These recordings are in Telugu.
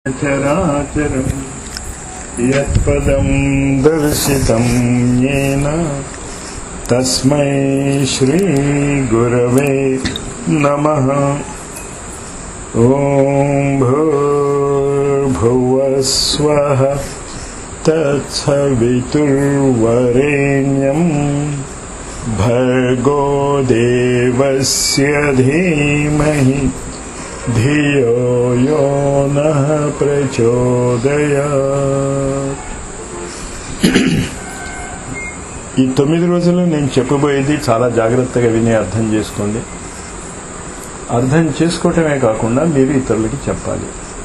చరాచరం యత్పదం దర్శితం येन తస్మై శ్రీ గురవే నమః ఓం భూర్భువస్వః తత్సవితుర్వరేణ్యం భర్గో దేవస్య ధీమహి ధియో యో నః ప్రచోదయాత్ ఈ తొమ్మిది రోజులు నేను చెప్పబోయేది చాలా జాగ్రత్తగా విని అర్థం చేసుకోండి అర్థం చేసుకోవటమే కాకుండా మీరు ఇతరులకి చెప్పాలి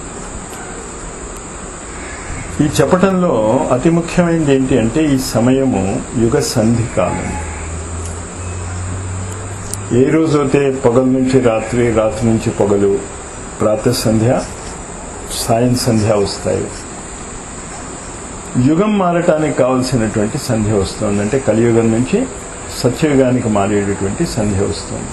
ఈ చెప్పటంలో అతి ముఖ్యమైనది ఏంటి అంటే ఈ సమయము యుగ సంధి కాలం ఏ రోజైతే పొగల నుంచి రాత్రి రాత్రి నుంచి పొగలు ప్రాతः సంధ్య సాయం సంధ్య వస్తాయి యుగం మారటానికి కావలసినటువంటి సంధ్య వస్తుంది అంటే కలియుగం నుంచి సత్యయుగానికి మారేటటువంటి సంధ్య వస్తుంది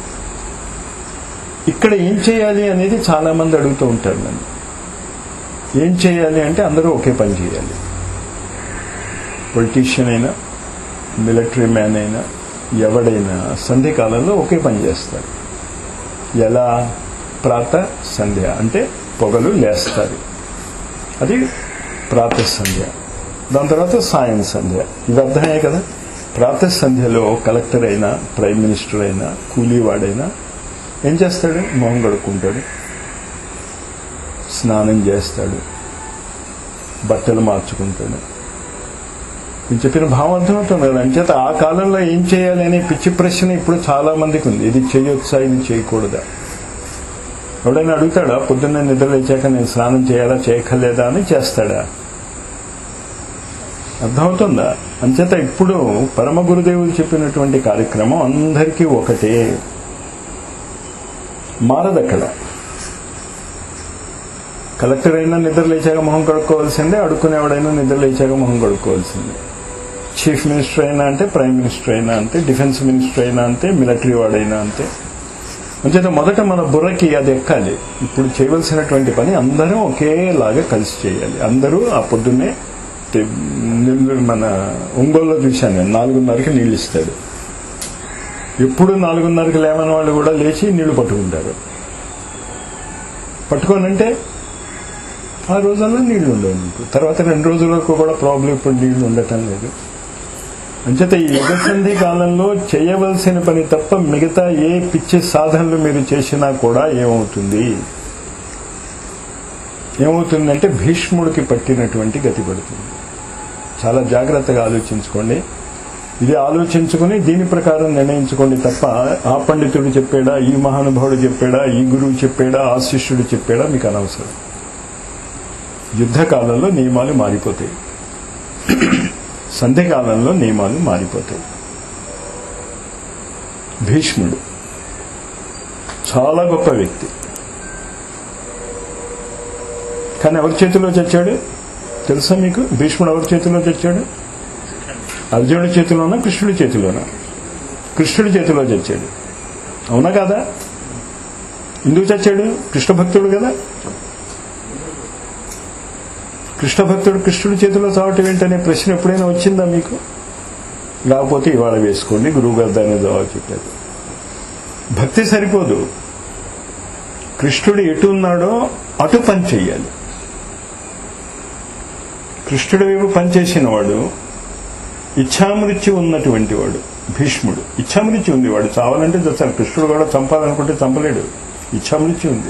ఇక్కడ ఏం చేయాలి అనేది చాలా మంది అడుగుతూ ఉంటారు నన్ను ఏం చేయాలి అంటే అందరూ ఒకే పని చేయాలి పొలిటీషియన్ అయినా మిలిటరీ మ్యాన్ అయినా ఎవడైనా సంధ్య కాలంలో ఒకే పని చేస్తారు ఎలా ప్రాత సంధ్య అంటే పొగలు లేస్తారు అది ప్రాత సంధ్య దాని తర్వాత సాయం సంధ్య ఇది అర్థమే కదా ప్రాత సంధ్యలో కలెక్టర్ అయినా ప్రైమ్ మినిస్టర్ అయినా కూలీవాడైనా ఏం చేస్తాడు మొహం కడుక్కుంటాడు స్నానం చేస్తాడు బట్టలు మార్చుకుంటాడు నేను చెప్పిన భావం అర్థమవుతుంది కదా అంచేత ఆ కాలంలో ఏం చేయాలి అనే పిచ్చి ప్రశ్న ఇప్పుడు చాలా మందికి ఉంది ఇది చేయొచ్చా ఇది చేయకూడదా ఎవడైనా అడుగుతాడా పొద్దున్న నిద్ర లేచాక నేను స్నానం చేయాలా చేయక్కర్లేదా అని చేస్తాడా అర్థమవుతుందా అంచేత ఇప్పుడు పరమ గురుదేవులు చెప్పినటువంటి కార్యక్రమం అందరికీ ఒకటే మారదక్కడ కలెక్టర్ అయినా నిద్ర లేచాక మొహం కడుక్కోవాల్సిందే అడుక్కునేవాడైనా నిద్ర లేచాక మొహం కడుక్కోవాల్సిందే చీఫ్ మినిస్టర్ అయినా అంటే ప్రైమ్ మినిస్టర్ అయినా అంతే డిఫెన్స్ మినిస్టర్ అయినా అంతే మిలిటరీ వాడైనా అంతే అంచేత మొదట మన బుర్రకి అది ఎక్కాలి ఇప్పుడు చేయవలసినటువంటి పని అందరం ఒకేలాగా కలిసి చేయాలి అందరూ ఆ పొద్దున్నే మన ఒంగోలులో చూశాను నేను నాలుగున్నరకి నీళ్ళు ఇస్తాడు ఎప్పుడు నాలుగున్నరకి లేవని వాళ్ళు కూడా లేచి నీళ్లు పట్టుకుంటారు పట్టుకోనంటే ఆ రోజుల్లో నీళ్లు ఉండవు మీకు తర్వాత రెండు రోజులకు కూడా ప్రాబ్లం ఇప్పుడు నీళ్లు ఉండటం లేదు అంచేత ఈ యుగ సంధి కాలంలో చేయవలసిన పని తప్ప మిగతా ఏ పిచ్చి సాధనలు మీరు చేసినా కూడా ఏమవుతుంది ఏమవుతుందంటే భీష్ముడికి పట్టినటువంటి గతి పడుతుంది చాలా జాగ్రత్తగా ఆలోచించుకోండి ఇది ఆలోచించుకుని దీని ప్రకారం నిర్ణయించుకోండి తప్ప ఆ పండితుడు చెప్పాడా ఈ మహానుభావుడు చెప్పాడా ఈ గురువు చెప్పాడా ఆ శిష్యుడు చెప్పాడా మీకు అనవసరం యుద్ధకాలంలో నియమాలు మారిపోతాయి సంధ్యకాలంలో నియమాలు మారిపోతాయి భీష్ముడు చాలా గొప్ప వ్యక్తి కానీ ఎవరి చేతిలో చచ్చాడు తెలుసా మీకు భీష్ముడు ఎవరి చేతిలో చచ్చాడు అర్జునుడి చేతిలోనా కృష్ణుడి చేతిలోనా కృష్ణుడి చేతిలో చచ్చాడు అవునా కాదా ఎందుకు చచ్చాడు కృష్ణ భక్తుడు కదా కృష్ణ భక్తుడు కృష్ణుడి చేతిలో చావటం ఏంటనే ప్రశ్న ఎప్పుడైనా వచ్చిందా మీకు లేకపోతే ఇవాళ వేసుకోండి గురువు గారు దాన్ని జవాబు చెప్పారు భక్తి సరిపోదు కృష్ణుడు ఎటు ఉన్నాడో అటు పని చెయ్యాలి కృష్ణుడి వైపు పనిచేసిన వాడు ఇచ్ఛామృత్యు ఉన్నటువంటి వాడు భీష్ముడు ఇచ్ఛామృత్యు ఉంది వాడు చావాలంటే చచ్చాలి కృష్ణుడు కూడా చంపాలనుకుంటే చంపలేడు ఇచ్ఛామృత్యు ఉంది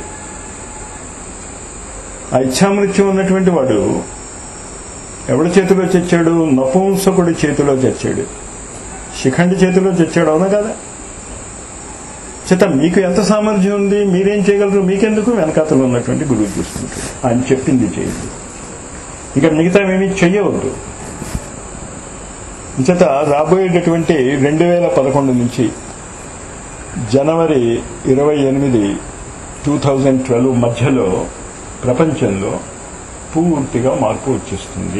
ఆ ఇచ్ఛామృత్యం ఉన్నటువంటి వాడు ఎవడి చేతిలో చచ్చాడు నపుంసకుడి చేతిలో చచ్చాడు శిఖండి చేతిలో చచ్చాడు అవునా కదా చేత మీకు ఎంత సామర్థ్యం ఉంది మీరేం చేయగలరు మీకెందుకు వెనకాతలో ఉన్నటువంటి గురువు చూసుకుంటాడు ఆయన చెప్పింది చేయండి ఇంకా మిగతా ఏమీ చెయ్యవద్దు చేత రాబోయేటటువంటి రెండు వేల పదకొండు నుంచి జనవరి ఇరవై ఎనిమిది టూ థౌజండ్ ట్వెల్వ్ మధ్యలో ప్రపంచంలో పూర్తిగా మార్పు వచ్చేస్తుంది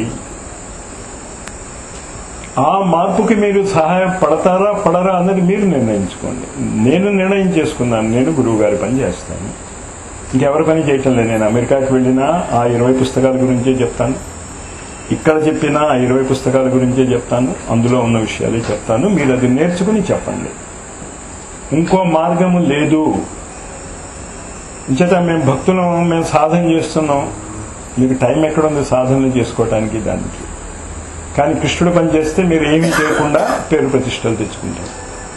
ఆ మార్పుకి మీరు సహాయపడతారా పడరా అన్నది మీరు నిర్ణయించుకోండి నేను నిర్ణయం చేసుకున్నాను నేను గురువు గారి పని చేస్తాను ఇంకెవరి పని చేయటం లేదు నేను అమెరికాకి వెళ్ళినా ఆ ఇరవై పుస్తకాల గురించే చెప్తాను ఇక్కడ చెప్పినా ఆ ఇరవై పుస్తకాల గురించే చెప్తాను అందులో ఉన్న విషయాలే చెప్తాను మీరు అది నేర్చుకుని చెప్పండి ఇంకో మార్గము లేదు ఇంచేత మేము భక్తులం మేము సాధన చేస్తున్నాం మీకు టైం ఎక్కడ ఉంది సాధనలు చేసుకోవటానికి దానికి కానీ కృష్ణుడు పని చేస్తే మీరు ఏమీ చేయకుండా పేరు ప్రతిష్టలు తెచ్చుకుంటారు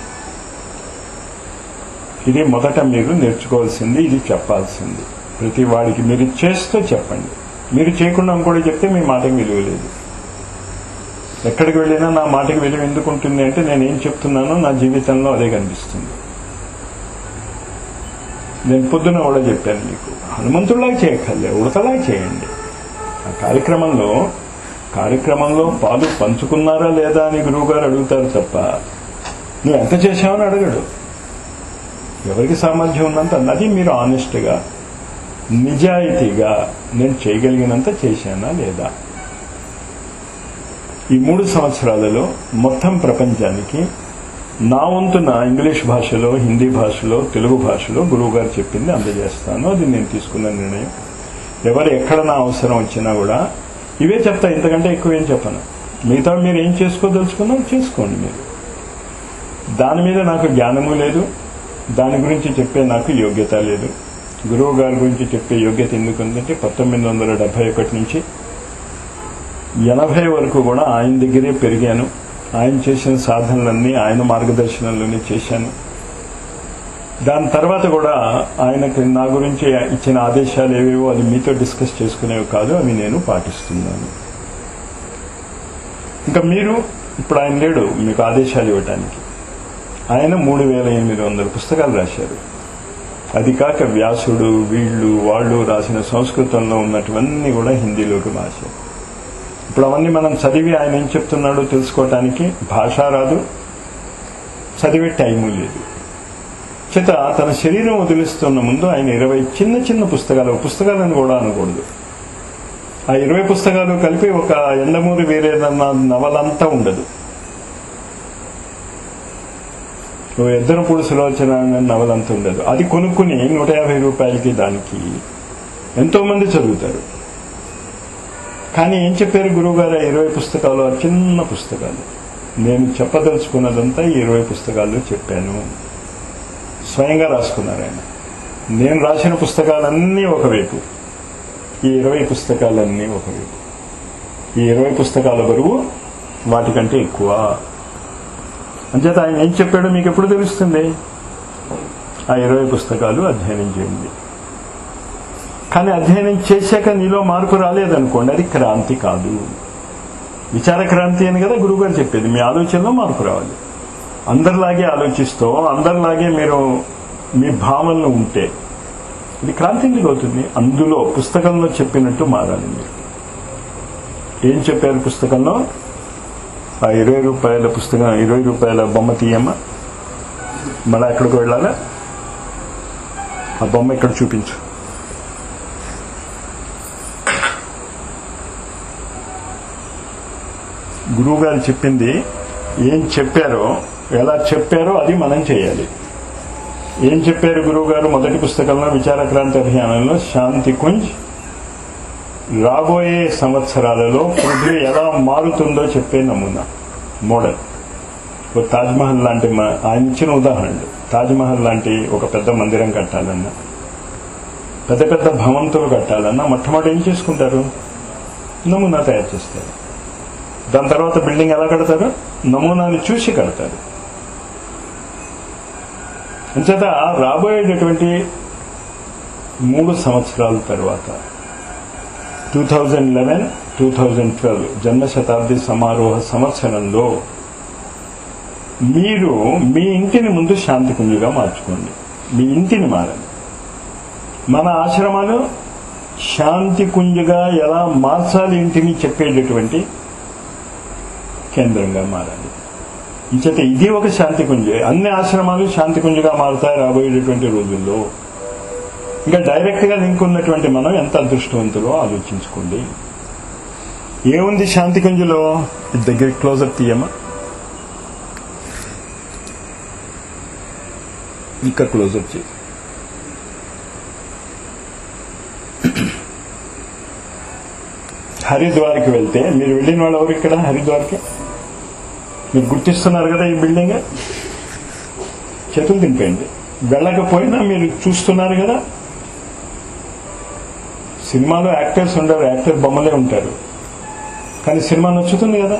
ఇది మొదట మీరు నేర్చుకోవాల్సింది ఇది చెప్పాల్సింది ప్రతి వాడికి మీరు చేస్తూ చెప్పండి మీరు చేయకుండా కూడా చెప్తే మీ మాటకి విలువ లేదు ఎక్కడికి వెళ్ళినా నా మాటకి విలువ ఎందుకు ఉంటుంది అంటే నేను ఏం చెప్తున్నానో నా జీవితంలో అదే కనిపిస్తుంది నేను పొద్దున కూడా చెప్పాను మీకు హనుమంతుడిలాగా చేయక్కర్లే ఉడతలాగా చేయండి ఆ కార్యక్రమంలో కార్యక్రమంలో పాలు పంచుకున్నారా లేదా అని గురువు గారు అడుగుతారు తప్ప నువ్వు ఎంత చేశావని అడగడు ఎవరికి సామర్థ్యం ఉన్నంత అది మీరు ఆనెస్ట్గా నిజాయితీగా నేను చేయగలిగినంత చేశానా లేదా ఈ మూడు సంవత్సరాలలో మొత్తం ప్రపంచానికి నా వంతున ఇంగ్లీష్ భాషలో హిందీ భాషలో తెలుగు భాషలో గురువు గారు చెప్పింది అందజేస్తాను అది నేను తీసుకున్న నిర్ణయం ఎవరు ఎక్కడ నా అవసరం వచ్చినా కూడా ఇవే చెప్తా ఇంతకంటే ఎక్కువ ఏం చెప్పను మిగతా మీరు ఏం చేసుకోదలుచుకున్నా చేసుకోండి మీరు దాని మీద నాకు జ్ఞానము లేదు దాని గురించి చెప్పే నాకు యోగ్యత లేదు గురువు గారి గురించి చెప్పే యోగ్యత ఎందుకు ఉందంటే పంతొమ్మిది వందల డెబ్బై ఒకటి నుంచి ఎనభై వరకు కూడా ఆయన దగ్గరే పెరిగాను ఆయన చేసిన సాధనలన్నీ ఆయన మార్గదర్శనంలోనే చేశాను దాని తర్వాత కూడా ఆయనకి నా గురించి ఇచ్చిన ఆదేశాలు ఏవేవో అది మీతో డిస్కస్ చేసుకునేవి కాదు అవి నేను పాటిస్తున్నాను ఇంకా మీరు ఇప్పుడు ఆయన లేడు మీకు ఆదేశాలు ఇవ్వటానికి ఆయన మూడు వేల ఎనిమిది వందల పుస్తకాలు రాశారు అది కాక వ్యాసుడు వీళ్ళు వాళ్ళు రాసిన సంస్కృతంలో ఉన్నటువన్నీ కూడా హిందీలోకి మార్చారు ఇప్పుడు అవన్నీ మనం చదివి ఆయన ఏం చెప్తున్నాడో తెలుసుకోవటానికి భాష రాదు చదివే టైము లేదు చేత తన శరీరం వదిలిస్తున్న ముందు ఆయన ఇరవై చిన్న చిన్న పుస్తకాలు పుస్తకాలను కూడా అనకూడదు ఆ ఇరవై పుస్తకాలు కలిపి ఒక ఎండమూరి వేరేదన్న నవలంతా ఉండదు ఓ ఇద్దరు పొడి సులోచన నవలంత ఉండదు అది కొనుక్కుని నూట యాభై రూపాయలకి దానికి ఎంతో మంది చదువుతారు కానీ ఏం చెప్పారు గురువుగారు ఆ ఇరవై పుస్తకాలు ఆ చిన్న పుస్తకాలు నేను చెప్పదలుచుకున్నదంతా ఈ ఇరవై పుస్తకాల్లో చెప్పాను స్వయంగా రాసుకున్నారు ఆయన నేను రాసిన పుస్తకాలన్నీ ఒకవైపు ఈ ఇరవై పుస్తకాలన్నీ ఒకవైపు ఈ ఇరవై పుస్తకాల బరువు వాటికంటే ఎక్కువ అంచేత ఆయన ఏం చెప్పాడో మీకు ఎప్పుడు తెలుస్తుంది ఆ ఇరవై పుస్తకాలు అధ్యయనం చేయండి కానీ అధ్యయనం చేశాక నీలో మార్పు రాలేదనుకోండి అది క్రాంతి కాదు విచార క్రాంతి అని కదా గురువుగారు చెప్పేది మీ ఆలోచనలో మార్పు రావాలి అందరిలాగే ఆలోచిస్తూ అందరిలాగే మీరు మీ భావనలు ఉంటే ఇది క్రాంతి ఎందుకు అవుతుంది అందులో పుస్తకంలో చెప్పినట్టు మారాలి మీరు ఏం చెప్పారు పుస్తకంలో ఆ ఇరవై రూపాయల పుస్తకం ఇరవై రూపాయల బొమ్మ తీయమ్మా మళ్ళీ ఎక్కడికి వెళ్ళాలా ఆ బొమ్మ ఇక్కడ చూపించు గురువు గారు చెప్పింది ఏం చెప్పారో ఎలా చెప్పారో అది మనం చేయాలి ఏం చెప్పారు గురువు గారు మొదటి పుస్తకంలో విచారక్రాంతి అభియానంలో శాంతి కుంజ్ రాబోయే సంవత్సరాలలో పృథ్వీ ఎలా మారుతుందో చెప్పే నమూనా మోడల్ ఓ తాజ్మహల్ లాంటి మ- ఆయన ఇచ్చిన ఉదాహరణలు తాజ్మహల్ లాంటి ఒక పెద్ద మందిరం కట్టాలన్నా పెద్ద పెద్ద భవంతులు కట్టాలన్నా మొట్టమొదటి ఏం చేసుకుంటారు నమూనా తయారు చేస్తారు దాని తర్వాత బిల్డింగ్ ఎలా కడతారు నమూనాని చూసి కడతారు అంచేత రాబోయేటటువంటి మూడు సంవత్సరాల తర్వాత two thousand eleven two thousand twelve జన్మ శతాబ్ది సమారోహ సంవత్సరంలో మీరు మీ ఇంటిని ముందు శాంతి కుంజుగా మార్చుకోండి మీ ఇంటిని మారండి మన ఆశ్రమాలు శాంతి కుంజుగా ఎలా మార్చాలి ఇంటిని చెప్పేటటువంటి కేంద్రంగా మారాలి ఇంచేత ఇది ఒక శాంతి కుంజే అన్ని ఆశ్రమాలు శాంతి కుంజుగా మారుతాయి రాబోయేటటువంటి రోజుల్లో ఇంకా డైరెక్ట్ గా లింక్ ఉన్నటువంటి మనం ఎంత అదృష్టవంతులో ఆలోచించుకోండి ఏముంది శాంతి కుంజులో ఇది దగ్గర క్లోజర్ తీయమా ఇంకా క్లోజర్ చేయి హరిద్వార్కి వెళ్తే మీరు వెళ్ళిన వాళ్ళు ఎవరు ఇక్కడ హరిద్వార్కి మీరు గుర్తిస్తున్నారు కదా ఈ బిల్డింగ్ చేతులు దింపేయండి వెళ్ళకపోయినా మీరు చూస్తున్నారు కదా సినిమాలో యాక్టర్స్ ఉండరు యాక్టర్ బొమ్మలే ఉంటారు కానీ సినిమా నచ్చుతుంది కదా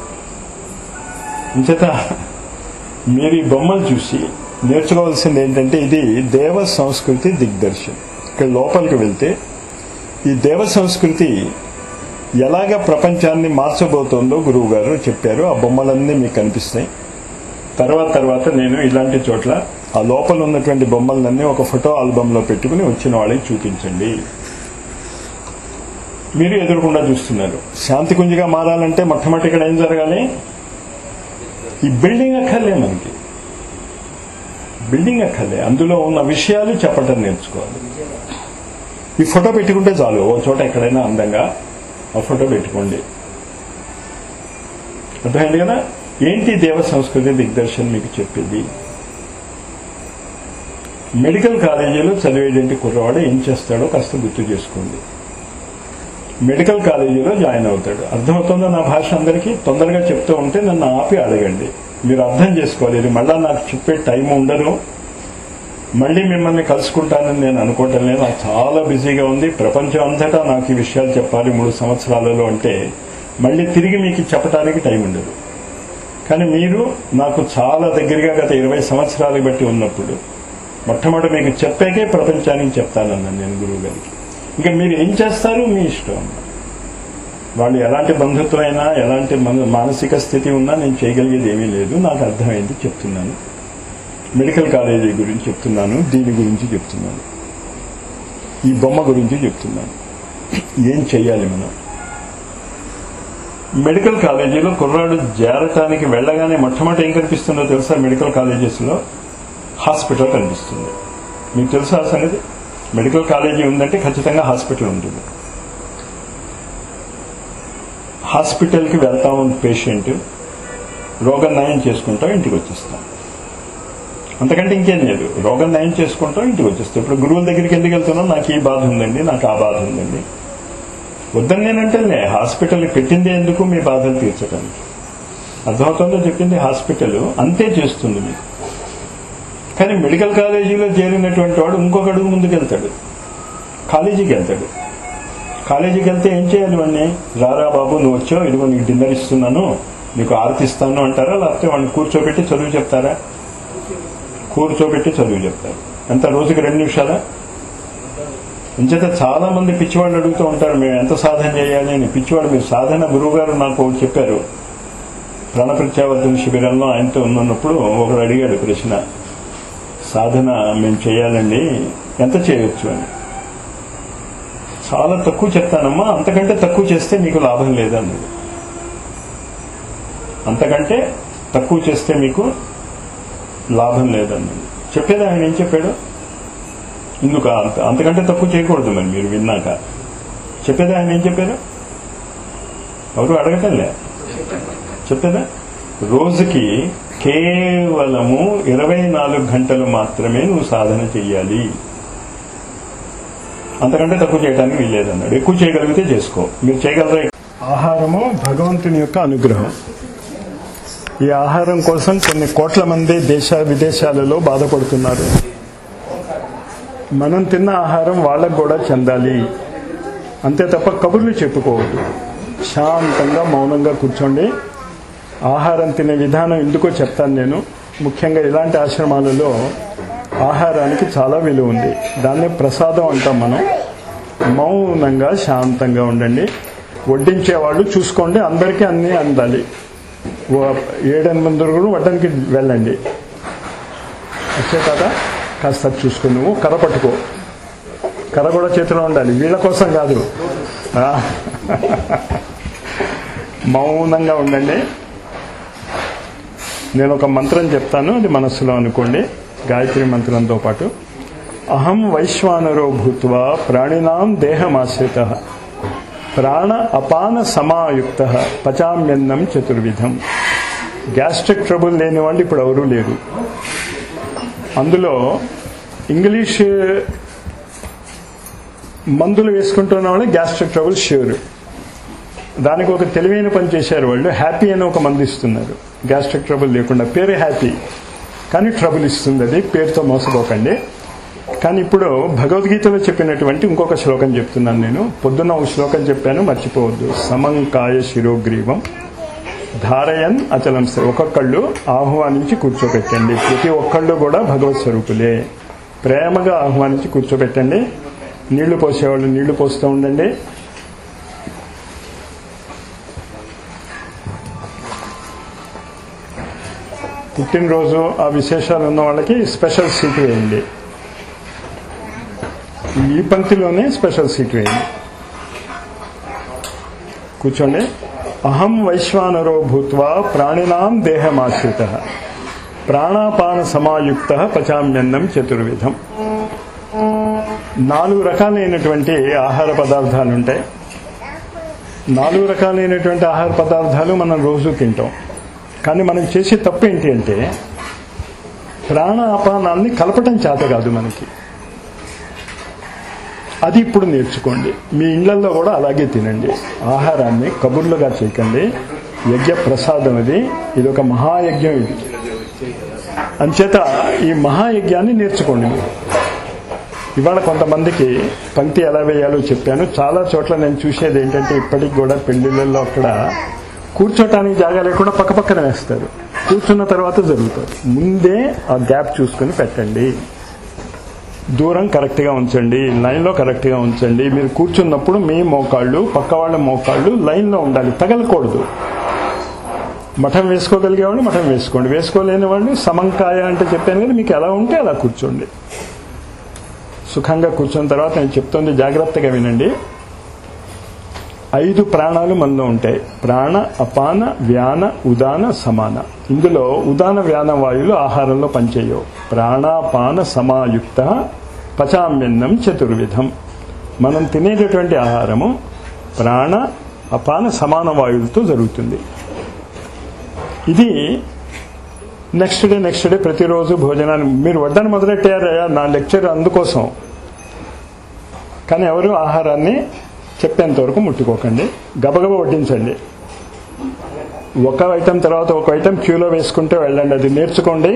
ఇంచేత మీరు ఈ బొమ్మలు చూసి నేర్చుకోవాల్సింది ఏంటంటే ఇది దేవ సంస్కృతి దిగ్దర్శన్ ఇక్కడ లోపలికి వెళ్తే ఈ దేవ సంస్కృతి ఎలాగ ప్రపంచాన్ని మార్చబోతోందో గురువు గారు చెప్పారు ఆ బొమ్మలన్నీ మీకు కనిపిస్తాయి తర్వాత తర్వాత నేను ఇలాంటి చోట్ల ఆ లోపల ఉన్నటువంటి బొమ్మలన్నీ ఒక ఫోటో ఆల్బంలో పెట్టుకుని వచ్చిన వాళ్ళకి చూపించండి మీరు ఎదురకుండా చూస్తున్నారు శాంతి కుంజిగా మారాలంటే మొట్టమొదటి ఇక్కడ ఏం జరగాలి ఈ బిల్డింగ్ అక్కర్లే మనకి బిల్డింగ్ అక్కర్లే అందులో ఉన్న విషయాలు చెప్పటం నేర్చుకోవాలి ఈ ఫోటో పెట్టుకుంటే చాలు ఓ చోట ఎక్కడైనా అందంగా ఆ ఫోటో పెట్టుకోండి అర్థమైంది కదా ఏంటి దేవ సంస్కృతి దిగ్దర్శన్ మీకు చెప్పేది మెడికల్ కాలేజీలో చదివేటువంటి కుర్రవాడు ఏం చేస్తాడో కాస్త గుర్తు చేసుకోండి మెడికల్ కాలేజీలో జాయిన్ అవుతాడు అర్థమవుతుందో నా భాష అందరికీ తొందరగా చెప్తూ ఉంటే నన్ను ఆపి అడగండి మీరు అర్థం చేసుకోవాలి ఇది మళ్ళా నాకు చెప్పే టైం ఉండదు మళ్ళీ మిమ్మల్ని కలుసుకుంటానని నేను అనుకోవటం లేదు నాకు చాలా బిజీగా ఉంది ప్రపంచం అంతటా నాకు ఈ విషయాలు చెప్పాలి మూడు సంవత్సరాలలో అంటే మళ్ళీ తిరిగి మీకు చెప్పడానికి టైం ఉండదు కానీ మీరు నాకు చాలా దగ్గరగా గత ఇరవై సంవత్సరాలు బట్టి ఉన్నప్పుడు మొట్టమొదటి మీకు చెప్పాకే ప్రపంచానికి చెప్తానన్నాను నేను గురువు గారికి ఇంకా మీరు ఏం చేస్తారు మీ ఇష్టం వాళ్ళు ఎలాంటి బంధుత్వం అయినా ఎలాంటి మన- మానసిక స్థితి ఉన్నా నేను చేయగలిగేది ఏమీ లేదు నాకు అర్థమైంది చెప్తున్నాను మెడికల్ కాలేజీ గురించి చెప్తున్నాను దీని గురించి చెప్తున్నాను ఈ బొమ్మ గురించి చెప్తున్నాను ఏం చెయ్యాలి మనం మెడికల్ కాలేజీలో కుర్రాడు చేరటానికి వెళ్ళగానే మొట్టమొదటి ఏం కనిపిస్తుందో తెలుసా మెడికల్ కాలేజెస్లో హాస్పిటల్ కనిపిస్తుంది మీకు తెలుసా ఆ సంగతి మెడికల్ కాలేజీ ఉందంటే ఖచ్చితంగా హాస్పిటల్ ఉంటుంది హాస్పిటల్కి వెళ్తాం పేషెంట్ రోగం నయం చేసుకుంటాం ఇంటికి వచ్చేస్తాం అంతకంటే ఇంకేం లేదు రోగం నయం చేసుకుంటాం ఇంటికి వచ్చేస్తాం ఇప్పుడు గురువుల దగ్గరికి ఎందుకు వెళ్తున్నాం నాకు ఈ బాధ ఉందండి నాకు ఆ బాధ ఉందండి వద్దని నేనంటేనే హాస్పిటల్ పెట్టింది ఎందుకు మీ బాధలు తీర్చడానికి అర్థమవుతుందో చెప్పింది హాస్పిటల్ అంతే చేస్తుంది మీకు కానీ మెడికల్ కాలేజీలో చేరినటువంటి వాడు ఇంకొక అడుగు ముందుకు వెళ్తాడు కాలేజీకి వెళ్తాడు కాలేజీకి వెళ్తే ఏం చేయాలి వాడిని రారా బాబు నువ్వు వచ్చావు ఇదిగో నీకు డిన్నర్ ఇస్తున్నాను నీకు ఆరతిస్తాను అంటారా లేకపోతే వాడిని కూర్చోబెట్టి చదువు చెప్తారా కూర్చోబెట్టి చదువు చెప్తారు ఎంత రోజుకి రెండు నిమిషాలా ఇంచేత చాలా మంది పిచ్చివాళ్ళు అడుగుతూ ఉంటారు మేము ఎంత సాధన చేయాలి అని పిచ్చివాడు మీరు సాధన గురువు గారు నాకు ఒకటి చెప్పారు ప్రాణప్రత్యావర్తన శిబిరంలో ఆయనతో ఉన్నప్పుడు ఒకడు అడిగాడు ప్రశ్న సాధన మేము చేయాలండి ఎంత చేయొచ్చు అని చాలా తక్కువ చెప్తానమ్మా అంతకంటే తక్కువ చేస్తే మీకు లాభం లేదన్నాడు అంతకంటే తక్కువ చేస్తే మీకు లాభం లేదన్నాడు చెప్పేది ఆయన ఏం చెప్పాడు ఇందుకు అంత అంతకంటే తక్కువ చేయకూడదు మరి మీరు విన్నాక చెప్పేది ఆయన ఏం చెప్పారు ఎవరు అడగటంలే చెప్పేదా రోజుకి కేవలము ఇరవై నాలుగు గంటలు మాత్రమే నువ్వు సాధన చెయ్యాలి అంతకంటే తక్కువ చేయడానికి వీల్లేదన్నాడు ఎక్కువ చేయగలిగితే చేసుకో మీరు చేయగలరా ఆహారము భగవంతుని యొక్క అనుగ్రహం ఈ ఆహారం కోసం కొన్ని కోట్ల మంది దేశ విదేశాలలో బాధపడుతున్నారు మనం తిన్న ఆహారం వాళ్ళకు కూడా చెందాలి అంతే తప్ప కబుర్లు చెప్పుకోవద్దు శాంతంగా మౌనంగా కూర్చోండి ఆహారం తినే విధానం ఎందుకో చెప్తాను నేను ముఖ్యంగా ఇలాంటి ఆశ్రమాలలో ఆహారానికి చాలా విలువ ఉంది దాన్ని ప్రసాదం అంటాం మనం మౌనంగా శాంతంగా ఉండండి వడ్డించే వాళ్ళు చూసుకోండి అందరికీ అన్నీ అందాలి ఓ ఏడెనిమిది కూడా వడ్డానికి వెళ్ళండి వచ్చే కదా కాస్త చూసుకుని నువ్వు కర్ర పట్టుకో కర్ర కూడా చేతిలో ఉండాలి వీళ్ళ కోసం కాదు ఆ. మౌనంగా ఉండండి నేను ఒక మంత్రం చెప్తాను అది మనస్సులో అనుకోండి గాయత్రి మంత్రంతో పాటు అహం వైశ్వానరో భూత్వా ప్రాణినాం దేహమాశ్రిత ప్రాణ అపాన సమాయుక్త పచామ్యన్నం చతుర్విధం గ్యాస్ట్రిక్ ట్రబుల్ లేని వాళ్ళు ఇప్పుడు ఎవరూ లేరు అందులో ఇంగ్లీష్ మందులు వేసుకుంటున్న వాళ్ళు గ్యాస్ట్రిక్ ట్రబుల్ ష్యూర్ దానికి ఒక తెలివైన పని చేశారు వాళ్ళు హ్యాపీ అని ఒక మంది ఇస్తున్నారు గ్యాస్ట్రిక్ ట్రబుల్ లేకుండా పేరు హ్యాపీ కానీ ట్రబుల్ ఇస్తుంది అది పేరుతో మోసపోకండి కానీ ఇప్పుడు భగవద్గీతలో చెప్పినటువంటి ఇంకొక శ్లోకం చెప్తున్నాను నేను పొద్దున్న ఒక శ్లోకం చెప్పాను మర్చిపోవద్దు సమంకాయ శిరోగ్రీవం ధారయన్ అచలం స్థిర ఒక్కొక్కళ్ళు ఆహ్వానించి కూర్చోబెట్టండి ప్రతి ఒక్కళ్ళు కూడా భగవత్ స్వరూపులే ప్రేమగా ఆహ్వానించి కూర్చోబెట్టండి నీళ్లు పోసేవాళ్ళు నీళ్లు పోస్తూ ఉండండి పుట్టినరోజు ఆ విశేషాలు ఉన్న వాళ్ళకి స్పెషల్ సీట్ వేయండి ఈ పంక్తిలోనే స్పెషల్ సీట్ వేయండి కూర్చోండి అహం వైశ్వానరో భూత్వా ప్రాణినాం దేహమాశ్రిత ప్రాణాపాన సమాయుక్త పచామ్యన్నం చతుర్విధం నాలుగు రకాలైనటువంటి ఆహార పదార్థాలు ఉంటాయి నాలుగు రకాలైనటువంటి ఆహార పదార్థాలు మనం రోజు తింటాం కానీ మనం చేసే తప్పు ఏంటి అంటే ప్రాణ అపానాల్ని కలపటం చేత కాదు మనకి అది ఇప్పుడు నేర్చుకోండి మీ ఇళ్లలో కూడా అలాగే తినండి ఆహారాన్ని కబుర్లుగా చేయకండి యజ్ఞ ప్రసాదం ఇది ఇది ఒక మహాయజ్ఞం ఇది అంచేత ఈ మహాయజ్ఞాన్ని నేర్చుకోండి మీరు ఇవాళ కొంతమందికి పంక్తి ఎలా వేయాలో చెప్పాను చాలా చోట్ల నేను చూసేది ఏంటంటే ఇప్పటికి కూడా పెళ్లిళ్ళల్లో అక్కడ కూర్చోటానికి జాగా లేకుండా పక్క పక్కన వేస్తారు కూర్చున్న తర్వాత జరుగుతారు ముందే ఆ గ్యాప్ చూసుకొని పెట్టండి దూరం కరెక్ట్గా ఉంచండి లైన్లో కరెక్ట్గా ఉంచండి మీరు కూర్చున్నప్పుడు మీ మోకాళ్ళు పక్క వాళ్ళ మోకాళ్ళు లైన్లో ఉండాలి తగలకూడదు మఠం వేసుకోగలిగేవాళ్ళు మఠం వేసుకోండి వేసుకోలేని వాళ్ళు సమంకాయ అంటే చెప్పాను కదా మీకు ఎలా ఉంటే అలా కూర్చోండి సుఖంగా కూర్చున్న తర్వాత నేను చెప్తుంది జాగ్రత్తగా వినండి ఐదు ప్రాణాలు మనలో ఉంటాయి ప్రాణ అపాన వ్యాన ఉదాన సమాన ఇందులో ఉదాన వ్యాన వాయువులు ఆహారంలో పనిచేయవు ప్రాణాపాన సమాయుక్త పచామ్యన్నం చతుర్విధం మనం తినేటటువంటి ఆహారము ప్రాణ అపాన సమాన వాయువులతో జరుగుతుంది ఇది నెక్స్ట్ డే నెక్స్ట్ డే ప్రతిరోజు భోజనాన్ని మీరు వడ్డాన్ని మొదలెట్టారయ్యా నా లెక్చర్ అందుకోసం కానీ ఎవరు ఆహారాన్ని చెప్పేంత వరకు ముట్టుకోకండి గబగబ వడ్డించండి ఒక ఐటెం తర్వాత ఒక ఐటెం క్యూలో వేసుకుంటే వెళ్ళండి అది నేర్చుకోండి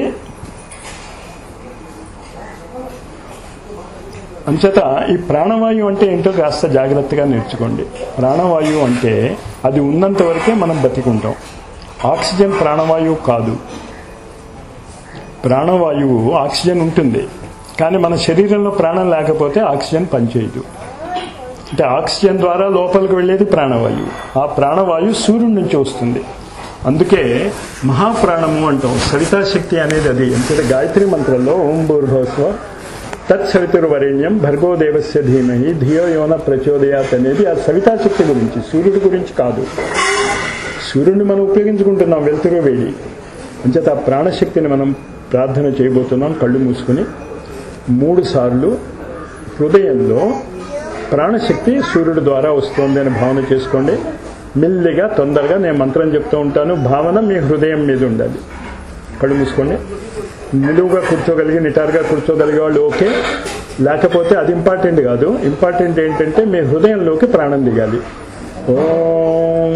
అంచేత ఈ ప్రాణవాయువు అంటే ఏంటో కాస్త జాగ్రత్తగా నేర్చుకోండి ప్రాణవాయువు అంటే అది ఉన్నంత వరకే మనం బతికుంటాం ఆక్సిజన్ ప్రాణవాయువు కాదు ప్రాణవాయువు ఆక్సిజన్ ఉంటుంది కానీ మన శరీరంలో ప్రాణం లేకపోతే ఆక్సిజన్ పనిచేయదు అంటే ఆక్సిజన్ ద్వారా లోపలికి వెళ్ళేది ప్రాణవాయువు ఆ ప్రాణవాయువు సూర్యుడి నుంచి వస్తుంది అందుకే మహాప్రాణము అంటాం సవితాశక్తి అనేది అది ఎందుకంటే గాయత్రి మంత్రంలో ఓం భూర్భస్వ తత్సవితుర్వరేణ్యం భర్గో దేవస్య ధీమహి ధియో యోన ప్రచోదయాత్ అనేది ఆ సవితాశక్తి గురించి సూర్యుడి గురించి కాదు సూర్యుడిని మనం ఉపయోగించుకుంటున్నాం వెలుతురు వేడి అంచేత ఆ ప్రాణశక్తిని మనం ప్రార్థన చేయబోతున్నాం కళ్ళు మూసుకుని మూడు సార్లు హృదయంలో ప్రాణశక్తి సూర్యుడి ద్వారా వస్తుంది అని భావన చేసుకోండి మెల్లిగా తొందరగా నేను మంత్రం చెప్తూ ఉంటాను భావన మీ హృదయం మీద ఉండాలి కళ్ళు మూసుకోండి నిలువుగా కూర్చోగలిగి నిటారుగా కూర్చోగలిగే వాళ్ళు ఓకే లేకపోతే అది ఇంపార్టెంట్ కాదు ఇంపార్టెంట్ ఏంటంటే మీ హృదయంలోకి ప్రాణం దిగాలి ఓం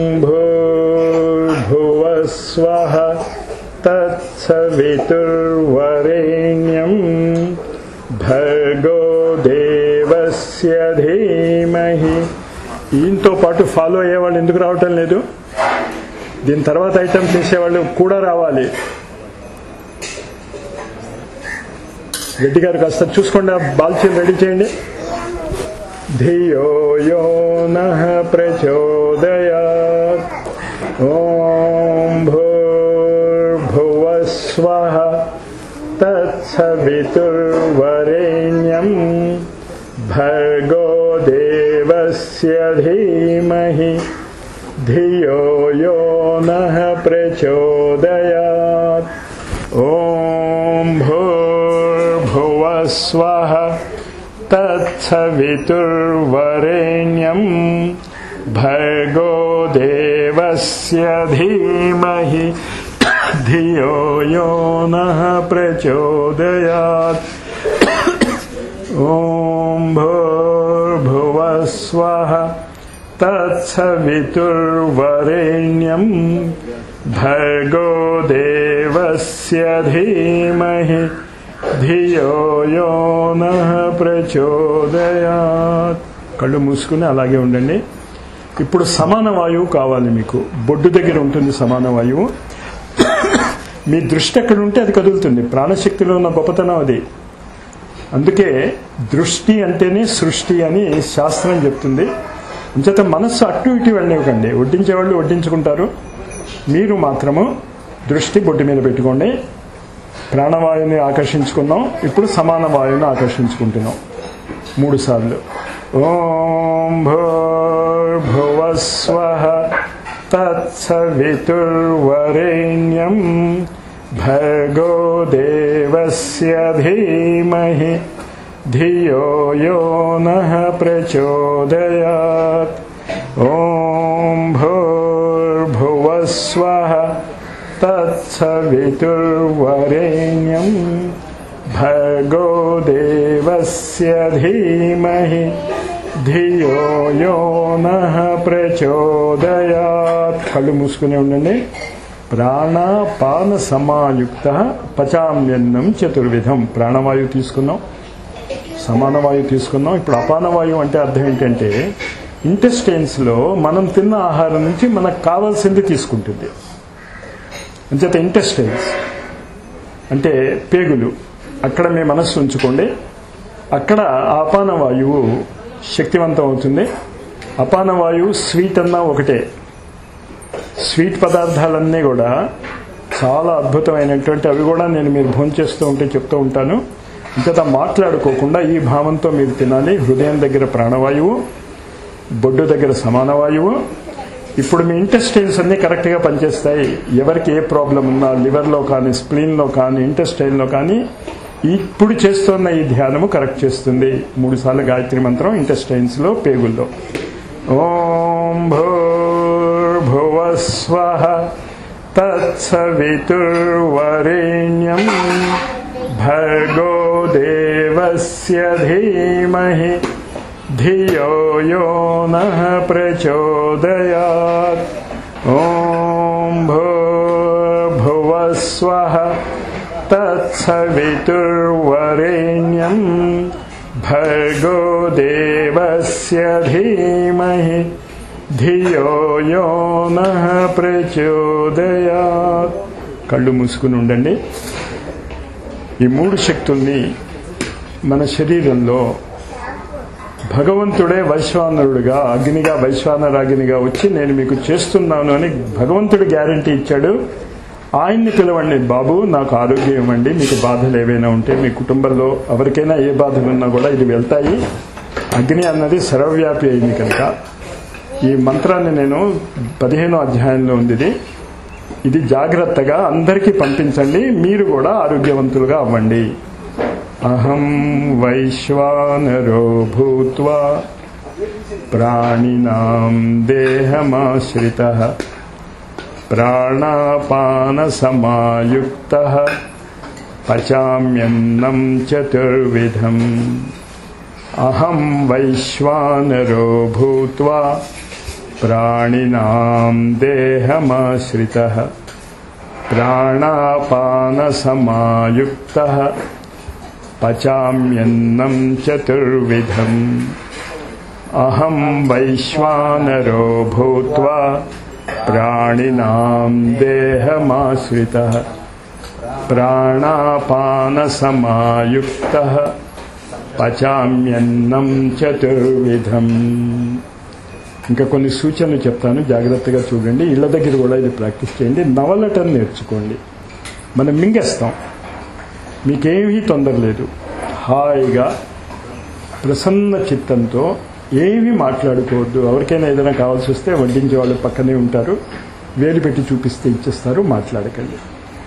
భూర్భువస్వ తత్సవితుర్వరేణ్యం భర్గో దేవస్య ధీమహి ఈయనతో పాటు ఫాలో అయ్యేవాళ్ళు ఎందుకు రావటం లేదు దీని తర్వాత ఐటమ్ చేసేవాళ్ళు కూడా రావాలి రెడ్డి గారు కాస్త చూసుకోండి ఆ బాల్చీలు రెడీ చేయండి ధియో యో నః ప్రచోదయాత్ ఓం భూర్భువస్వః తత్సవితుర్వరేణ్యం భర్గో దేవస్య ధీమహి ధియో యో నః ప్రచోదయాత్ ఓం భూర్భువస్వః తత్సవితుర్వరేణ్యం భర్గో దేవస్య ధీమహి ధియో యో నః ప్రచోదయాత్ ఓం భూర్భువస్వః తత్సవితుర్వరేణ్యం భర్గో దేవస్య ధీమహి ధియో యో నః ప్రచోదయాత్ కళ్ళు మూసుకుని అలాగే ఉండండి ఇప్పుడు సమాన వాయువు కావాలి మీకు బొడ్డు దగ్గర ఉంటుంది సమాన వాయువు మీ దృష్టి ఎక్కడ ఉంటే అది కదులుతుంది ప్రాణశక్తిలో ఉన్న గొప్పతనం అది అందుకే దృష్టి అంటేనే సృష్టి అని శాస్త్రం చెప్తుంది అంచేత మనస్సు అటు ఇటు వెళ్ళనివ్వకండి వడ్డించే వాళ్ళు వడ్డించుకుంటారు మీరు మాత్రము దృష్టి బొడ్డు మీద పెట్టుకోండి ప్రాణవాయువుని ఆకర్షించుకున్నాం ఇప్పుడు సమాన వాయువుని ఆకర్షించుకుంటున్నాం మూడు సార్లు ఓం భూర్భువస్వ తత్సవితుర్వరేణ్యం భర్గో దేవస్య ధీమహి ధియో యో నః ప్రచోదయాత్ ఓం భూర్భువస్వ తత్సవితుర్వరేణ్యం భర్గో దేవస్య ధీమహి ధియో యో నః ప్రచోదయాత్ కళ్ళు మూసుకుని ఉండండి ప్రాణాపాన సమాయుక్త పచామ్యన్నం చతుర్విధం ప్రాణవాయువు తీసుకున్నాం సమాన వాయువు తీసుకున్నాం ఇప్పుడు అపాన వాయువు అంటే అర్థం ఏంటంటే ఇంటెస్టైన్స్లో మనం తిన్న ఆహారం నుంచి మనకు కావాల్సింది తీసుకుంటుంది అంచేత ఇంటెస్టైన్స్ అంటే పేగులు అక్కడ మీ మనస్సు ఉంచుకోండి అక్కడ అపాన వాయువు శక్తివంతం అవుతుంది అపాన వాయువు స్వీట్ అన్నా ఒకటే స్వీట్ పదార్థాలన్నీ కూడా చాలా అద్భుతమైనటువంటి అవి కూడా నేను మీరు భోంచేస్తూ ఉంటే చెప్తూ ఉంటాను ఇంత మాట్లాడుకోకుండా ఈ భావంతో మీరు తినాలి హృదయం దగ్గర ప్రాణవాయువు బొడ్డు దగ్గర సమాన వాయువు ఇప్పుడు మీ ఇంటెస్టైన్స్ అన్నీ కరెక్ట్గా పనిచేస్తాయి ఎవరికి ఏ ప్రాబ్లం ఉన్నా లివర్లో కానీ స్ప్లీన్లో కానీ ఇంటెస్టైన్లో కానీ ఇప్పుడు చేస్తున్న ఈ ధ్యానము కరెక్ట్ చేస్తుంది మూడు సార్లు గాయత్రి మంత్రం ఇంటెస్టైన్స్లో పేగుల్లో ఓం భూర్భువస్వ తత్సవితుర్వరేణ్యం భర్గో దేవస్య ధీమహి ధియో యో నః ప్రచోదయాత్ ఓం భూర్భువస్వ తత్సవితుర్వరేణ్యం భర్గో దేవస్య ధీమహి ధియో యో నః ప్రచోదయాత్ కళ్ళు మూసుకుని ఉండండి ఈ మూడు శక్తుల్ని మన శరీరంలో భగవంతుడే వైశ్వానరుడుగా అగ్నిగా వైశ్వానరాగినిగా వచ్చి నేను మీకు చేస్తున్నాను అని భగవంతుడు గ్యారంటీ ఇచ్చాడు ఆయన్ని పిలవండి బాబు నాకు ఆరోగ్యం ఇవ్వండి మీకు బాధలు ఏవైనా ఉంటే మీ కుటుంబంలో ఎవరికైనా ఏ బాధలు ఉన్నా కూడా ఇది వెళ్తాయి అగ్ని అన్నది సర్వవ్యాపి అయింది కనుక ఈ మంత్రాన్ని నేను పదిహేనో అధ్యాయంలో ఉంది ఇది ఇది జాగ్రత్తగా అందరికీ పంపించండి మీరు కూడా ఆరోగ్యవంతులుగా అవ్వండి అహం వైశ్వానరో భూత్వా ప్రాణినాం దేహమాశ్రిత ప్రాణాపానసమాయుక్త పచామ్యన్నం చతుర్విధం అహం వైశ్వానరో భూత్వా ప్రాణినాం దేహమాశ్రిత ప్రాణాపానసమాయుక్త పచామ్యన్నం చతుర్విధం అహం వైశ్వానరో భూత్వా ప్రాణినాం దేహమాశ్రిత ప్రాణాపానసమాయుక్త పచామ్యన్నం చతుర్విధం ఇంకా కొన్ని సూచనలు చెప్తాను జాగ్రత్తగా చూడండి ఇళ్ళ దగ్గర కూడా ఇది ప్రాక్టీస్ చేయండి నవలటం నేర్చుకోండి మనం మింగేస్తాం మీకేమీ తొందర లేదు హాయిగా ప్రసన్న చిత్తంతో ఏమీ మాట్లాడుకోవద్దు ఎవరికైనా ఏదైనా కావాల్సి వస్తే వడ్డించే వాళ్ళు పక్కనే ఉంటారు వేలు పెట్టి చూపిస్తే ఇచ్చేస్తారు మాట్లాడకండి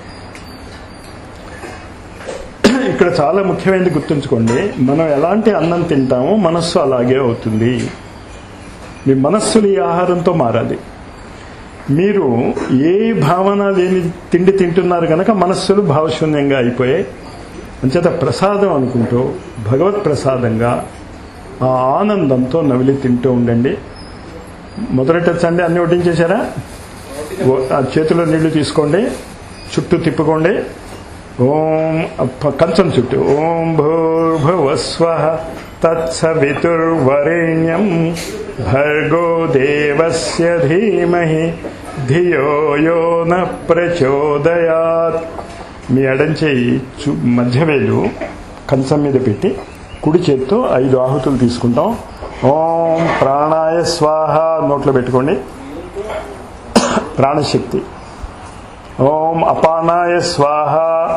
ఇక్కడ చాలా ముఖ్యమైనది గుర్తుంచుకోండి మనం ఎలాంటి అన్నం తింటామో మనస్సు అలాగే అవుతుంది మీ మనస్సులు ఈ ఆహారంతో మారాలి మీరు ఏ భావన లేని తిండి తింటున్నారు కనుక మనస్సులు భావశూన్యంగా అయిపోయాయి అంచేత ప్రసాదం అనుకుంటూ భగవత్ ప్రసాదంగా ఆ ఆనందంతో నవిలి తింటూ ఉండండి మొదలెట్టచ్చండి అన్ని వడ్డించేశారా ఓ- ఆ చేతిలో నీళ్లు తీసుకోండి చుట్టూ తిప్పుకోండి ఓం అప్ప- కంచం చుట్టూ ఓం భూర్భువస్వ తత్సవితుర్వరేణ్యం భర్గో దేవస్య ధీమహి ధియో యో న ప్రచోదయాత్ మీ ఎడంచేయి చు మధ్యవేలు కంచం మీద పెట్టి కుడి చేత్తో ఐదు ఆహుతులు తీసుకుంటాం ఓం ప్రాణాయ స్వాహ నోట్లో పెట్టుకోండి ప్రాణశక్తి ఓం అపానాయ స్వాహ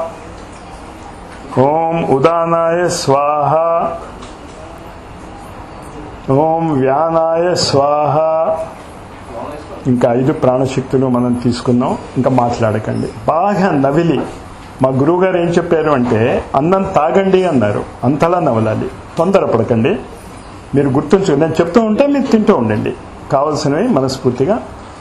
ఓం ఉదానాయ స్వాహ ఓం వ్యానాయ స్వాహ ఇంకా ఐదు ప్రాణశక్తులు మనం తీసుకున్నాం ఇంకా మాట్లాడకండి బాగా నవిలి మా గురువు గారు ఏం చెప్పారు అంటే అన్నం తాగండి అన్నారు అంతలా నవలాలి తొందరపడకండి మీరు గుర్తుంచు నేను చెప్తూ ఉంటే మీరు తింటూ ఉండండి కావాల్సినవి మనస్ఫూర్తిగా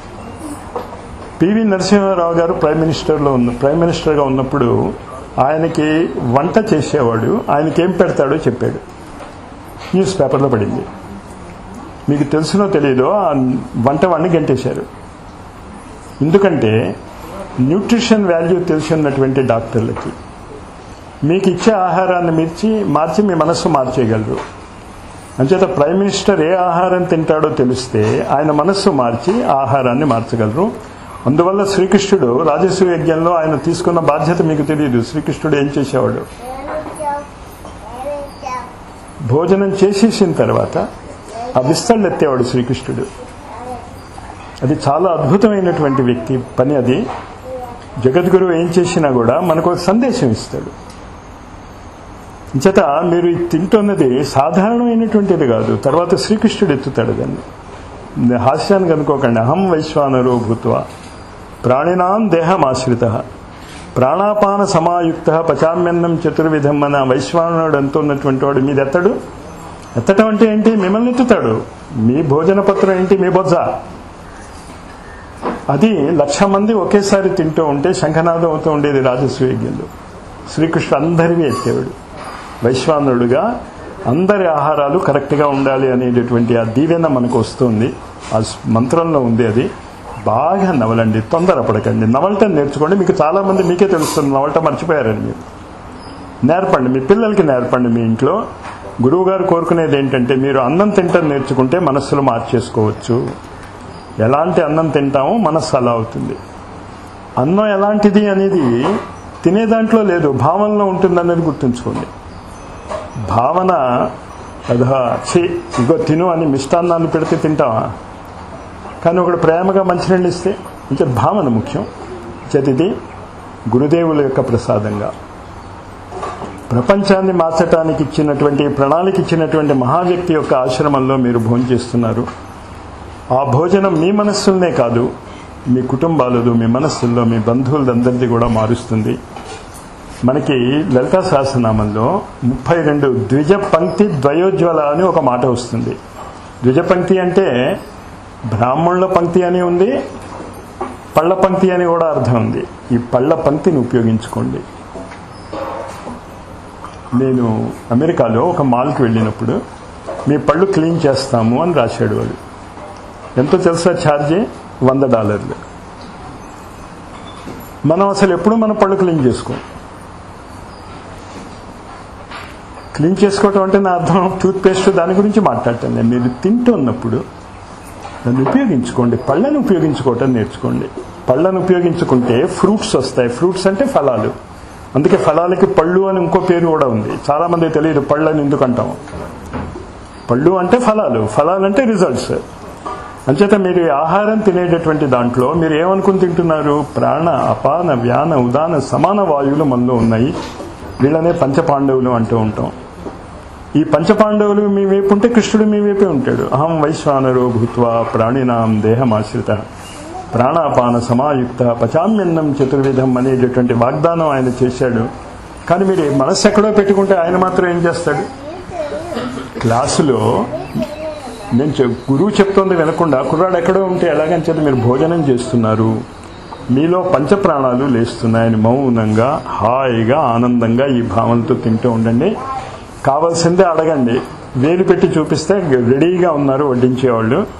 పివి నరసింహారావు గారు ప్రైమ్ మినిస్టర్లో ఉన్న ప్రైమ్ మినిస్టర్గా ఉన్నప్పుడు ఆయనకి వంట చేసేవాడు ఆయనకి ఏం పెడతాడో చెప్పాడు న్యూస్ పేపర్లో పడింది మీకు తెలుసునో తెలియదో ఆ వంట వాడిని గంటేశారు ఎందుకంటే న్యూట్రిషన్ వాల్యూ తెలిసి ఉన్నటువంటి డాక్టర్లకి మీకు ఇచ్చే ఆహారాన్ని మిర్చి మార్చి మీ మనస్సు మార్చేయగలరు అంచేత ప్రైమ్ మినిస్టర్ ఏ ఆహారం తింటాడో తెలిస్తే ఆయన మనస్సు మార్చి ఆ ఆహారాన్ని మార్చగలరు అందువల్ల శ్రీకృష్ణుడు రాజసూయ యజ్ఞంలో ఆయన తీసుకున్న బాధ్యత మీకు తెలియదు శ్రీకృష్ణుడు ఏం చేసేవాడు భోజనం చేసేసిన తర్వాత ఆ విస్తళ్ళు ఎత్తేవాడు శ్రీకృష్ణుడు అది చాలా అద్భుతమైనటువంటి వ్యక్తి పని అది జగద్గురు ఏం చేసినా కూడా మనకు ఒక సందేశం ఇస్తాడు చేత మీరు ఇది తింటున్నది సాధారణమైనటువంటిది కాదు తర్వాత శ్రీకృష్ణుడు ఎత్తుతాడు దాన్ని హాస్యానికి అనుకోకండి అహం వైశ్వానరో భూత్వ ప్రాణినాం దేహమాశ్రిత ప్రాణాపాన సమాయుక్త పచామ్యన్నం చతుర్విధం మన వైశ్వానుడు అంటున్నటువంటి వాడు మీది ఎత్తడు ఎత్తటం అంటే ఏంటి మిమ్మల్ని ఎత్తుతాడు మీ భోజన పత్రం ఏంటి మీ బొజ్జ అది లక్ష మంది ఒకేసారి తింటూ ఉంటే శంఖనాదం అవుతూ ఉండేది రాజసూయజ్ఞంలో శ్రీకృష్ణుడు అందరివి ఎత్తేవాడు వైశ్వానుడుగా అందరి ఆహారాలు కరెక్ట్గా ఉండాలి అనేటటువంటి ఆ దీవెన మనకు వస్తుంది ఆ మంత్రంలో ఉంది అది బాగా నవలండి తొందరపడకండి నవలటం నేర్చుకోండి మీకు చాలా మంది మీకే తెలుస్తుంది నవలట మర్చిపోయారని మీరు నేర్పండి మీ పిల్లలకి నేర్పండి మీ ఇంట్లో గురువు గారు కోరుకునేది ఏంటంటే మీరు అన్నం తింటం నేర్చుకుంటే మనస్సులు మార్చేసుకోవచ్చు ఎలాంటి అన్నం తింటామో మనస్సు అలా అవుతుంది అన్నం ఎలాంటిది అనేది తినే దాంట్లో లేదు భావనలో ఉంటుందనేది గుర్తుంచుకోండి భావన అదా ఛీ ఇగో తిను అని మిష్టాన్నాలు పెడితే తింటావా కానీ ఒకడు ప్రేమగా మంచినీళ్ళు ఇస్తే ఇంకా భావన ముఖ్యం చేతిది గురుదేవుల యొక్క ప్రసాదంగా ప్రపంచాన్ని మార్చడానికి ఇచ్చినటువంటి ప్రణాళిక ఇచ్చినటువంటి మహావ్యక్తి యొక్క ఆశ్రమంలో మీరు భోజనం చేస్తున్నారు ఆ భోజనం మీ మనస్సులనే కాదు మీ కుటుంబాలదు మీ మనస్సుల్లో మీ బంధువులందరిది కూడా మారుస్తుంది మనకి లలితా సహస్రనామంలో ముప్పై రెండు ద్విజ పంక్తి ద్వయోజ్వల అని ఒక మాట వస్తుంది ద్విజ పంక్తి అంటే బ్రాహ్మణుల పంక్తి అని ఉంది పళ్ళ పంక్తి అని కూడా అర్థం ఉంది ఈ పళ్ళ పంక్తిని ఉపయోగించుకోండి నేను అమెరికాలో ఒక మాల్కి వెళ్ళినప్పుడు మీ పళ్ళు క్లీన్ చేస్తాము అని రాశాడు వాడు ఎంతో తెలుసా ఛార్జీ వంద డాలర్లు మనం అసలు ఎప్పుడు మన పళ్ళు క్లీన్ చేసుకోం క్లీన్ చేసుకోవటం అంటే నా అర్థం టూత్ పేస్ట్ దాని గురించి మాట్లాడతాను నేను మీరు తింటున్నప్పుడు దాన్ని ఉపయోగించుకోండి పళ్ళని ఉపయోగించుకోవటం నేర్చుకోండి పళ్ళను ఉపయోగించుకుంటే ఫ్రూట్స్ వస్తాయి ఫ్రూట్స్ అంటే ఫలాలు అందుకే ఫలాలకి పళ్ళు అని ఇంకో పేరు కూడా ఉంది చాలా మంది తెలియదు పళ్ళని ఎందుకు అంటాం పళ్ళు అంటే ఫలాలు ఫలాలు అంటే రిజల్ట్స్ అంచేత మీరు ఈ ఆహారం తినేటటువంటి దాంట్లో మీరు ఏమనుకుని తింటున్నారు ప్రాణ అపాన వ్యాన ఉదాన సమాన వాయువులు మనలో ఉన్నాయి వీళ్ళనే పంచపాండవులు అంటూ ఉంటాం ఈ పంచపాండవులు మీ వైపు ఉంటే కృష్ణుడు మీ వైపే ఉంటాడు అహం వైశ్వానరో భూత్వా ప్రాణినాం దేహమాశ్రిత ప్రాణాపాన సమాయుక్త పచామ్యన్నం చతుర్విధం అనేటటువంటి వాగ్దానం ఆయన చేశాడు కానీ మీరు మనస్సు ఎక్కడో పెట్టుకుంటే ఆయన మాత్రం ఏం చేస్తాడు క్లాసులో నేను చెప్ గురువు చెప్తోంది వినకుండా కుర్రాడు ఎక్కడో ఉంటే ఎలాగని చెప్పి మీరు భోజనం చేస్తున్నారు మీలో పంచప్రాణాలు లేస్తున్నాయని మౌనంగా హాయిగా ఆనందంగా ఈ భావనతో తింటూ ఉండండి కావాల్సిందే అడగండి వేలు పెట్టి చూపిస్తే రెడీగా ఉన్నారు వడ్డించేవాళ్ళు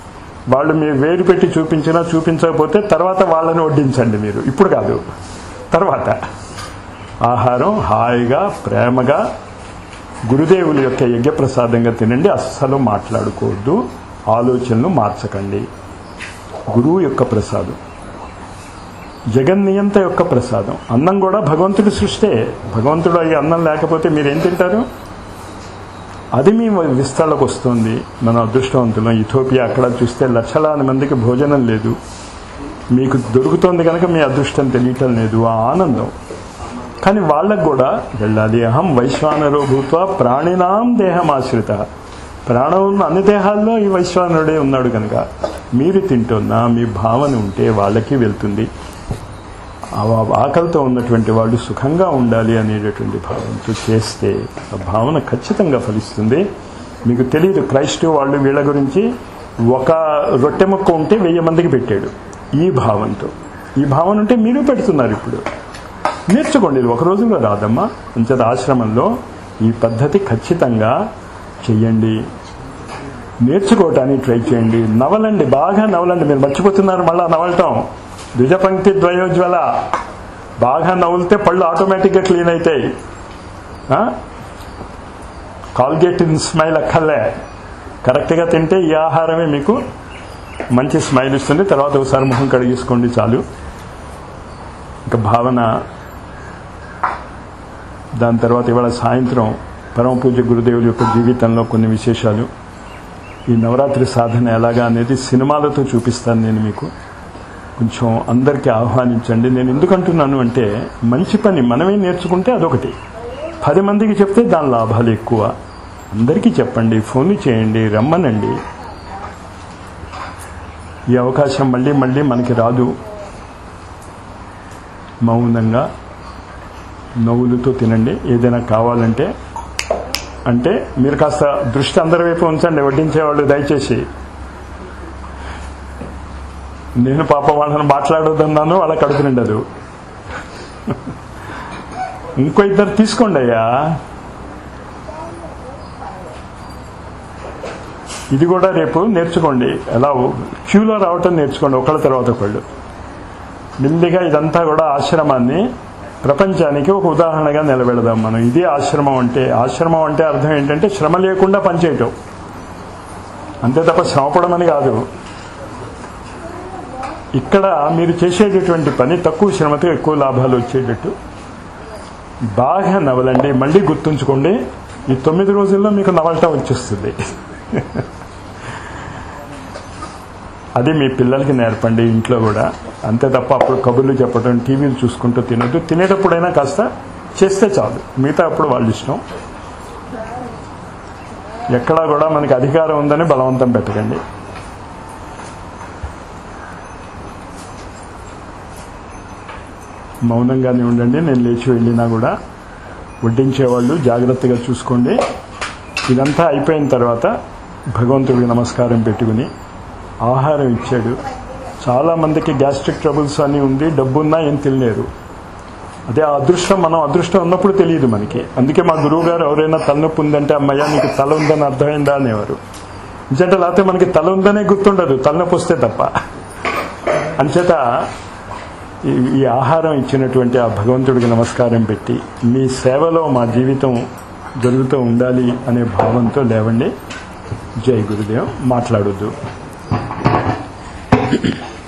వాళ్ళు మీరు వేరు పెట్టి చూపించినా చూపించకపోతే తర్వాత వాళ్ళని వడ్డించండి మీరు ఇప్పుడు కాదు తర్వాత ఆహారం హాయిగా ప్రేమగా గురుదేవుల యొక్క యజ్ఞప్రసాదంగా తినండి అస్సలు మాట్లాడుకోవద్దు ఆలోచనలు మార్చకండి గురువు యొక్క ప్రసాదం జగన్నియంత యొక్క ప్రసాదం అన్నం కూడా భగవంతుడి సృష్టే భగవంతుడు అయ్యి అన్నం లేకపోతే మీరేం తింటారు అది మీ విస్తాలకు వస్తుంది మన అదృష్టవంతులం ఇథోపియా అక్కడ చూస్తే లక్షలాది మందికి భోజనం లేదు మీకు దొరుకుతోంది కనుక మీ అదృష్టం తెలియటం లేదు ఆ ఆనందం కానీ వాళ్ళకు కూడా వెళ్ళాలి అహం వైశ్వానరో భూత్వ ప్రాణినాం దేహమాశ్రిత ప్రాణం ఉన్న అన్ని దేహాల్లో ఈ వైశ్వానరుడే ఉన్నాడు కనుక మీరు తింటున్నా మీ భావన ఉంటే వాళ్ళకి వెళ్తుంది ఆ ఆకలితో ఉన్నటువంటి వాళ్ళు సుఖంగా ఉండాలి అనేటటువంటి భావంతో చేస్తే ఆ భావన ఖచ్చితంగా ఫలిస్తుంది మీకు తెలియదు క్రైస్ట్ వాళ్ళు వీళ్ళ గురించి ఒక రొట్టె ముక్క ఉంటే వెయ్యి మందికి పెట్టాడు ఈ భావంతో ఈ భావన ఉంటే మీరు పెడుతున్నారు ఇప్పుడు నేర్చుకోండి ఇది ఒక రోజులో రాదమ్మా అంచేత ఆశ్రమంలో ఈ పద్ధతి ఖచ్చితంగా చెయ్యండి నేర్చుకోవటానికి ట్రై చేయండి నవలండి బాగా నవలండి మీరు మర్చిపోతున్నారు మళ్ళా నవలటం ద్విజపంక్తి ద్వయోజ్వల బాగా నవ్వులితే పళ్ళు ఆటోమేటిక్గా క్లీన్ అవుతాయి కాల్గేట్ ఇన్ స్మైల్ అక్కర్లే కరెక్ట్గా తింటే ఈ ఆహారమే మీకు మంచి స్మైల్ ఇస్తుంది తర్వాత ఒకసారి ముఖం కడిగేసుకోండి చాలు ఇంకా భావన దాని తర్వాత ఇవాళ సాయంత్రం పరమ పూజ గురుదేవుల యొక్క జీవితంలో కొన్ని విశేషాలు ఈ నవరాత్రి సాధన ఎలాగా అనేది సినిమాలతో చూపిస్తాను నేను మీకు కొంచెం అందరికీ ఆహ్వానించండి నేను ఎందుకంటున్నాను అంటే మంచి పని మనమే నేర్చుకుంటే అదొకటి పది మందికి చెప్తే దాని లాభాలు ఎక్కువ అందరికీ చెప్పండి ఫోన్లు చేయండి రమ్మనండి ఈ అవకాశం మళ్ళీ మళ్ళీ మనకి రాదు మౌనంగా నవ్వులతో తినండి ఏదైనా కావాలంటే అంటే మీరు కాస్త దృష్టి అందరి వైపు ఉంచండి వడ్డించేవాళ్ళు దయచేసి నేను పాప వాళ్ళని మాట్లాడొద్దన్నాను వాళ్ళ కడుపు నిండదు ఇంకో ఇద్దరు తీసుకోండి అయ్యా ఇది కూడా రేపు నేర్చుకోండి ఎలా క్యూలో రావటం నేర్చుకోండి ఒకళ్ళ తర్వాత ఒకళ్ళు మెల్లిగా ఇదంతా కూడా ఆశ్రమాన్ని ప్రపంచానికి ఒక ఉదాహరణగా నిలబెడదాం మనం ఇది ఆశ్రమం అంటే ఆశ్రమం అంటే అర్థం ఏంటంటే శ్రమ లేకుండా పనిచేయటం అంతే తప్ప శ్రమపడం అని కాదు ఇక్కడ మీరు చేసేటటువంటి పని తక్కువ శ్రమతో ఎక్కువ లాభాలు వచ్చేటట్టు బాగా నవలండి మళ్ళీ గుర్తుంచుకోండి ఈ తొమ్మిది రోజుల్లో మీకు నవలటం వచ్చేస్తుంది అది మీ పిల్లలకి నేర్పండి ఇంట్లో కూడా అంతే తప్ప అప్పుడు కబుర్లు చెప్పడం టీవీలు చూసుకుంటూ తినద్దు తినేటప్పుడైనా కాస్త చేస్తే చాలు మిగతా అప్పుడు వాళ్ళ ఇష్టం ఎక్కడా కూడా మనకి అధికారం ఉందని బలవంతం పెట్టకండి మౌనంగానే ఉండండి నేను లేచి వెళ్ళినా కూడా వడ్డించేవాళ్ళు జాగ్రత్తగా చూసుకోండి ఇదంతా అయిపోయిన తర్వాత భగవంతుడికి నమస్కారం పెట్టుకుని ఆహారం ఇచ్చాడు చాలామందికి గ్యాస్ట్రిక్ ట్రబుల్స్ అని ఉంది డబ్బున్నా ఏం తెలియలేరు అదే ఆ అదృష్టం మనం అదృష్టం ఉన్నప్పుడు తెలియదు మనకి అందుకే మా గురువు గారు ఎవరైనా తలనొప్పి ఉందంటే అమ్మయ్య నీకు తల ఉందని అర్థమైందా అనేవారు అంచేత లేకపోతే మనకి తల ఉందనే గుర్తుండదు తలనొప్పి వస్తే తప్ప అంచేత ఈ- ఈ ఆహారం ఇచ్చినటువంటి ఆ భగవంతుడికి నమస్కారం పెట్టి మీ సేవలో మా జీవితం జరుగుతూ ఉండాలి అనే భావంతో లేవండి జై గురుదేవ్ మాట్లాడొద్దు